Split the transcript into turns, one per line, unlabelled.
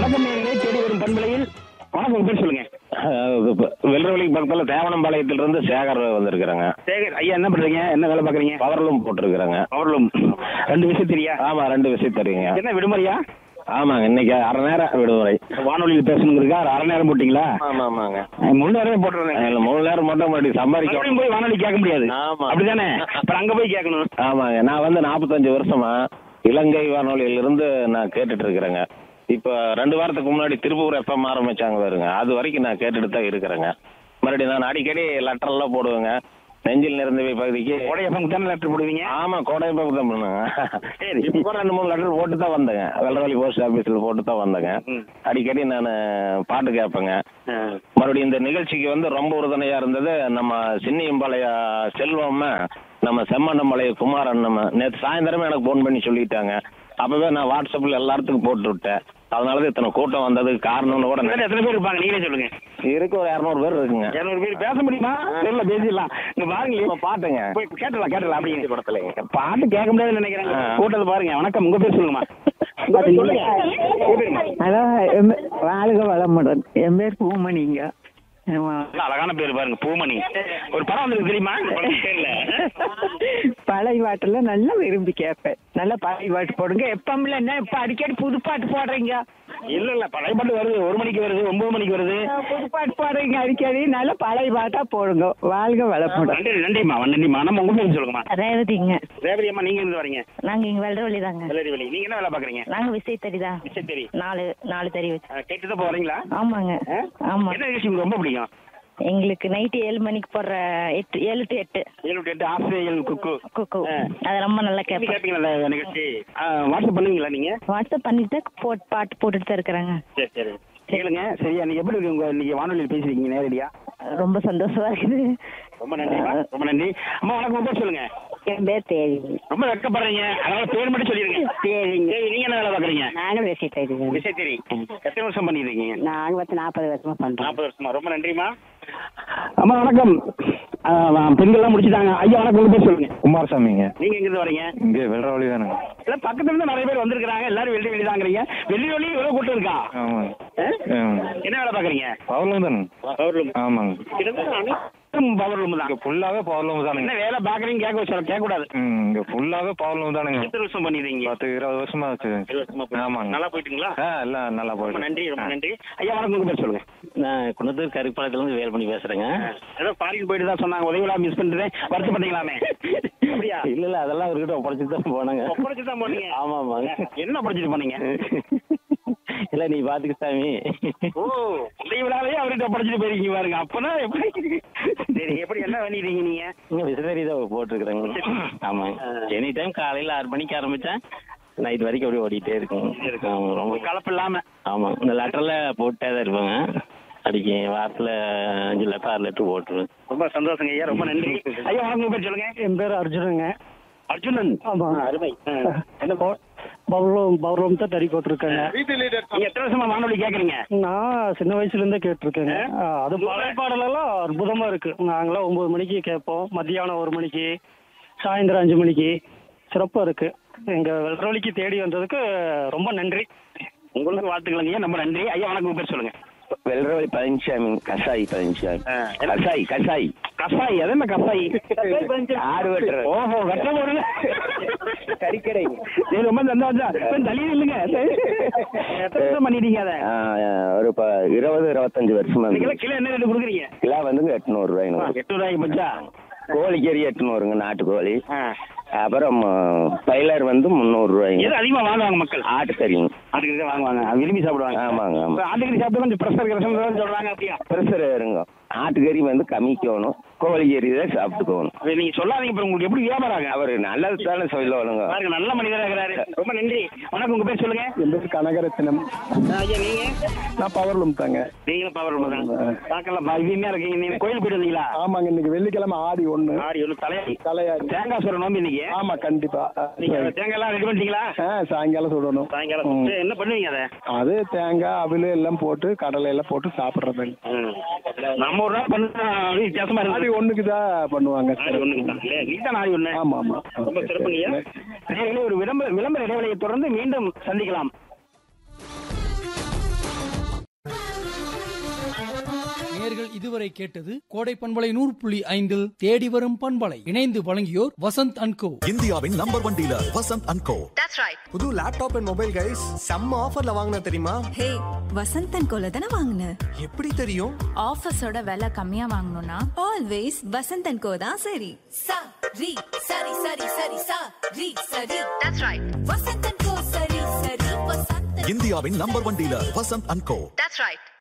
வணக்கம் நேர்களே தேடி வரும் பண்பலையில் வணக்கம் உங்க பேர் சொல்லுங்க
வெள்ளவெளிக்கு பக்கத்துல தேவனம்பாளையத்துல இருந்து சேகர் வந்திருக்கிறேங்க
சேகர் ஐயா என்ன பண்றீங்க என்ன வேலை பாக்குறீங்க
பவர்லூம் போட்டிருக்கிறேங்க
அவர்களும் ரெண்டு விஷயம் தெரியா
ஆமா ரெண்டு விஷயம் தெரியுங்க
என்ன விடுமுறையா
ஆமாங்க இன்னைக்கு அரை நேரம் விடுமுறை
வானொலியில் பேசணுங்கிறதுக்கா அரை நேரம் போட்டீங்களா
ஆமா ஆமாங்க
முழு நேரமே போட்டுருந்தேன்
அதுல மூணு நேரம் மட்டும் மறுபடி சம்பாதிக்க
மறுபடியும் போய் வானொலி கேட்க முடியாது
ஆமா.
அப்படிதானே அப்புறம் அங்க போய் கேட்கணும்
ஆமாங்க நான் வந்து நாற்பத்தஞ்சு வருஷமா இலங்கை வானொலியில இருந்து நான் கேட்டுட்டு இருக்கிறேங்க இப்போ ரெண்டு வாரத்துக்கு முன்னாடி திருப்பூர் எஃப்எம் ஆரம்பிச்சாங்க வருங்க அது வரைக்கும் நான் கேட்டுட்டு தான் இருக்கிறேங்க மறுபடியும் நான் அடிக்கடி லெட்டர் எல்லாம் போடுவேங்க நெஞ்சில் நிறந்தவை பகுதிக்கு
கோடை எஃப்எம் தானே லெட்டர் போடுவீங்க
ஆமா கோடை பக்கம் தான் பண்ணுங்க
சரி.
இப்போ ரெண்டு மூணு லெட்டர் போட்டு தான் வந்தேங்க வெள்ளவழி போஸ்ட் ஆபீஸ்ல போட்டு தான் வந்தேங்க
ம்.
அடிக்கடி நான் பாட்டு கேட்பேங்க மறுபடியும் இந்த நிகழ்ச்சிக்கு வந்து ரொம்ப உறுதுணையா இருந்தது நம்ம சின்னியம்பாளைய செல்வம் நம்ம செம்மண்டம்பாளைய குமாரன் நம்ம நேற்று சாயந்தரமே எனக்கு ஃபோன் பண்ணி சொல்லிட்டாங்க அப்பவே நான் வாட்ஸ்அப்ல எல்லாத்துக்கும் போட்டு விட்டேன் அதனாலதான் இத்தனை கூட்டம் வந்ததுக்கு காரணம்னு கூட
கிட்டத்தட்ட எத்தனை பேர் இருப்பாங்க நீங்களே சொல்லுங்க
இருக்கு ஒரு இரநூறு பேர் இருக்குங்க
இருநூறு பேர் பேச முடியுமா தெரியல பேசிடலாம் இங்க பாருங்க
இப்ப பாட்டுங்க
போய் கேட்டலாம் கேட்டலாம் அப்படிங்க
படத்துலங்க
பாட்டு கேட்க முடியாதுன்னு நினைக்கிறேன்
ஆ.
கூட்டத்தை பாருங்க வணக்கம் உங்க பேர் சொல்லுங்கம்மா சொல்லுங்க. உங்க பேருமா?
ஹலோ என் பே- வாழ்க வளமுடன் என் பேர் பூமணிங்க ஆமா.
நல்ல அழகான பேர் பாருங்க பூமணி ஒரு படம் வந்திருக்கு தெரியுமா இந்த படம் தெரியல
பழைய பாட்டுல நல்லா விரும்பி கேட்பேன் நல்லா பழைய பாட்டு போடுங்க எப்பம்ல என்ன இப்ப அடிக்கடி புது பாட்டு போடுறீங்க
இல்ல இல்ல பழைய பாட்டு வருது ஒரு மணிக்கு வருது ஒன்பது மணிக்கு வருது
புது பாட்டு போடுறீங்க அடிக்கடி நல்ல பழைய பாட்டா போடுங்க வாழ்க வளமுடன்
நன்றி நன்றிம்மா நன்றிம்மா நம்ம உங்க பேர் சொல்லுங்கம்மா
ரேவதிங்க
ரேவதி அம்மா நீங்க இருந்து வரீங்க
நாங்க இங்க வெள்ளவழி தாங்க
வெள்ளரி வெளி நீங்க என்ன வேலை பாக்குறீங்க
நாங்க விசை தறிதா
சரி சரி
நாலு நாலு தறி வச்சு
கேட்டு தான் போறீங்களா
ஆமாங்க
ஆ?
ஆமா
என்ன நிகழ்ச்சி உங்களுக்கு ரொம்ப பிடிக்கும்
எங்களுக்கு நைட்டு ஏழு மணிக்கு போடுற எட்டு ஏழு டு எட்டு
ஏழு டு எட்டு ஆசிரியர்கள் குக்கு
குக்கு
ஆ.
அது ரொம்ப நல்லா
எப்படி
கேட்பேன்
கேட்பீங்களா அந்த நிகழ்ச்சி ஆ, வாட்ஸ்அப் பண்ணுவீங்களா நீங்க
வாட்ஸ்அப் பண்ணிட்டு தான் போட் பாட்டு போட்டுட்டு தான் இருக்கிறாங்க
சரி சரி கேளுங்க சரியா நீங்க எப்படி இருக்கு உங்க நீங்க வானொலியில் பேசுறீங்க நேரடியா
ரொம்ப சந்தோஷமா இருக்குது
ரொம்ப நன்றிம்மா ரொம்ப நன்றி அம்மா வணக்கம் உங்க பேர் சொல்லுங்க
என் பேர் தேவி
ரொம்ப வெக்கப்படுறீங்க அதனால பேர் மட்டும் சொல்லிருங்க
தேவிங்க
சரி நீங்க என்ன வேலை பாக்குறீங்க
நாங்களும் விசை தருவோம்
விசை தெரி எத்தனை வருஷம் பண்ணிட்டு இருக்கீங்க
நாங்க வந்து நாற்பது வருஷமா பண்றோம்
நாற்பது வருஷமா ரொம்ப நன்றிம்மா அம்மா வணக்கம் ஆ, பெண்கள்லாம் முடிச்சுட்டாங்க ஐயா வணக்கம் உங்க பேர் சொல்லுங்க
குமாரசாமிங்க
நீங்க எங்க இருந்து வரீங்க
இங்கே வெள்ளவழி தானுங்க
இல்ல பக்கத்துல இருந்து நிறைய பேர் வந்திருக்காங்க எல்லாரும் வெள்ளி வெளி தாங்கிறீங்க வெள்ளி வெளி இவ்வளவு கூட்டம் இருக்கா
ஆமாங்க
ஆ? என்ன வேலை பாக்குறீங்க
பவர்லூம் தானுங்க
பவர் ரூம்
ஆமாங்க
கிட்டத்தட்ட அனைத்தும் பவர் ரூம் தான்
ஃபுல்லாவே பவர்லூம்
என்ன வேலை பாக்குறீங்க கேட்க வச்சு கேட்க கூடாது
ம் இங்க ஃபுல்லாவே பவர்லூம் தானுங்க
எத்தனை வருஷம் பண்ணிடுறீங்க
பத்து இருபது வருஷமா ஆச்சு
இருபது வருஷமா போயிட்டு-
ஆமாங்க.
நல்லா போயிட்டுங்களா
ஆ எல்லாம் நல்லா
ரொம்ப
போயிட்டு
நன்றி ரொம்ப நன்றி ஐயா வணக்கம் உங்க பேர் சொல்லுங்க
நான் குணத்தூர் கருப்பாளத்துலேருந்து வேல் பண்ணி பேசுகிறேங்க
ஏதோ ஃபாரின் போயிட்டு தான் சொன்னாங்க உதவிலா மிஸ் பண்ணிட்டேன் வருத்தப்பட்டீங்களாமே அப்படியா
இல்லை இல்லை அதெல்லாம் அவர்கிட்ட ஒப்படைச்சிட்டு தான் போனாங்க
படிச்சு தான் போனீங்க
ஆமாம் ஆமாங்க
என்ன படிச்சுட்டு போனீங்க
இல்லை நீ பார்த்துக்க சாமி
ஓ உதவிலாவே அவர்கிட்ட படிச்சுட்டு போயிருக்கீங்க பாருங்க அப்பனா எப்படி சரி எப்படி என்ன பண்ணிட்டீங்க நீங்க
இங்கே விசதறி தான் போட்டிருக்குறேங்க ஆமாங்க எனி டைம் காலையில் ஆறு மணிக்கு ஆரம்பித்தேன் நைட் வரைக்கும் அப்படியே ஓடிட்டே இருக்கும் ஆமாம் ரொம்ப
கலப்பு இல்லாம
ஆமாம் இந்த லெட்டரில் போட்டே தான் இருப்பாங்க அடிக்க வாரத்தில் அஞ்சு லெட்டர் ஆறு லெட்டர் போட்டுருவேன்
ரொம்ப சந்தோஷங்க ஐயா ரொம்ப நன்றி ஐயா வணக்கம் உங்க பேர் சொல்லுங்க
என் பேர் அர்ஜுனுங்க
அர்ஜுனன்
ஆமா.
ஆ, அருமை ஆ. என்ன போ-
பவர்லூம் பவர்லூம் தான் தறி போட்டிருக்கேங்க
நீங்க எத்தனை வருஷமா வானொலி கேக்குறீங்க
நான் சின்ன வயசுல இருந்தே கேட்டிருக்கேங்க ஆ, அது பழைய பாடலெல்லாம் அற்புதமா இருக்கு நாங்களாம் ஒன்பது மணிக்கு கேட்போம் மத்தியானம் ஒரு மணிக்கு சாயந்தரம் அஞ்சு மணிக்கு சிறப்பா இருக்கு எங்க வெள்ளவழிக்கு தேடி வந்ததுக்கு ரொம்ப நன்றி
உங்களுக்கு வாழ்த்துக்களுங்க ரொம்ப நன்றி ஐயா வணக்கம் உங்க பேர் சொல்லுங்க
வெள்ளவழி பழனிசாமி கசாய் பழனிசாமி
ஆ, என்ன-
கசாய் கசாய்
கசாய் அது என்ன கசாய்
ஆடு வெட்டுறது
ஓஹோ வெட்ட போடுங்க
கறிக்கடை
சரி ரொம்ப சந்தோஷம் கொஞ்சம் தள்ளி இல்லைங்க எத்தனை வருஷம் பண்ணிட்டீங்க அதை
ஒரு ப- இருபது இருபத்தஞ்சு வருஷமா
இன்னைக்கு கிலோ என்ன ரேட்டு கொடுக்குறீங்க
கிலோ வந்துங்க எட்நூறு ரூபாய்ங்க
எட்டு ரூபாய்க்கு பச்சா
கோழிக்கறி எட்நூறுங்க நாட்டுக்கோழி அப்புறம் பைலர் வந்து முந்நூறு ரூபாய்ங்க
எது அதிகமா வாங்குவாங்க மக்கள்
ஆட்டுக்கறிங்க
ஆட்டுக்கறி தான் வாங்குவாங்க அது விரும்பி சாப்பிடுவாங்க
ஆமாங்க
இப்ப
ஆமாம்
ஆட்டுக்கறி சாப்பிட்டு கொஞ்சம் ப்ரெஷர் கிரஷன் சொல்றாங்க அப்படியா
ப்ரெஷர் இருங்க ஆட்டுக்கறி வந்து கம்மிக்கணும் கோழிக்கறி தான் சாப்பிட்டுக்கணும்
அது நீங்க சொல்லாதீங்க இப்ப உங்களுக்கு எப்படி வியாபாரம் ஆகும்
அவர் நல்லது தானே சொல்லணுங்க
பாருங்க நல்ல மனிதரா இருக்கிறாரு ரொம்ப நன்றி வணக்கம் உங்க பேர் சொல்லுங்க
என் பேர் கனகரத்தினம்
ஐயா நீங்க
நான் பவர்லூம் தாங்க
நீங்களும் பவர் தான் பார்க்கலாம் இனிமையா இருக்கீங்க நீங்க கோயில் போயிட்டு வந்தீங்களா
ஆமாங்க இன்னைக்கு வெள்ளிக்கிழமை ஆடி ஒண்ணு
ஆடி ஒன்று தலையாடி
தலையாடி
தேங்காய் சொல்ற நோம்பி இன்னைக்கு
ஆமா கண்டிப்பா
நீங்க தேங்காய் எல்லாம் ரெடி பண்ணிட்டீங்களா
ஆ, சாயங்காலம் சுடணும்
சாயங்காலம்
ம்.
சுட்டு என்ன பண்ணுவீங்க அதை
அது தேங்காய் அவிலு எல்லாம் போட்டு கடலை எல்லாம் போட்டு சாப்பிடுறது
நம்ம ஒரு நாள் பண்ணா அப்படியே வித்தியாசமா
ஆடி
இருக்கு
ஒண்ணுக்கு தான் பண்ணுவாங்க
ஆடி ஒண்ணுக்கு தான் இல்லையா நீ தான் ஆடி ஒண்ணு
ஆமா ஆமா
ரொம்ப சிறப்புங்கய்யா நேயர்களே, ஒரு விளம்பர விளம்பர இடைவெளியை தொடர்ந்து மீண்டும் சந்திக்கலாம்
இதுவரை கேட்டது கோடை பண்பலை நூறு புள்ளி ஐந்தில் தேடி வரும் பண்பலை இணைந்து வழங்கியோர் வசந்த் அண்ட் கோ
இந்தியாவின் number one dealer Vasanth and Co
புது லேப்டாப் அண்ட் மொபைல் கைஸ் செம்ம ஆஃபர்ல வாங்கின தெரியுமா
ஹே வசந்தன் கோல தானே வாங்கின
எப்படி தெரியும்
ஆஃபீஸோட விலை கம்மியா வாங்கணும்னா
ஆல்வேஸ் வசந்தன் கோ தான் சரி சா ரி சரி சரி சரி சா ரி சரி தட்ஸ் ரைட் வசந்தன் கோ சரி சரி வசந்தன்
இந்தியாவின் number one dealer Vasanth and Co
that's right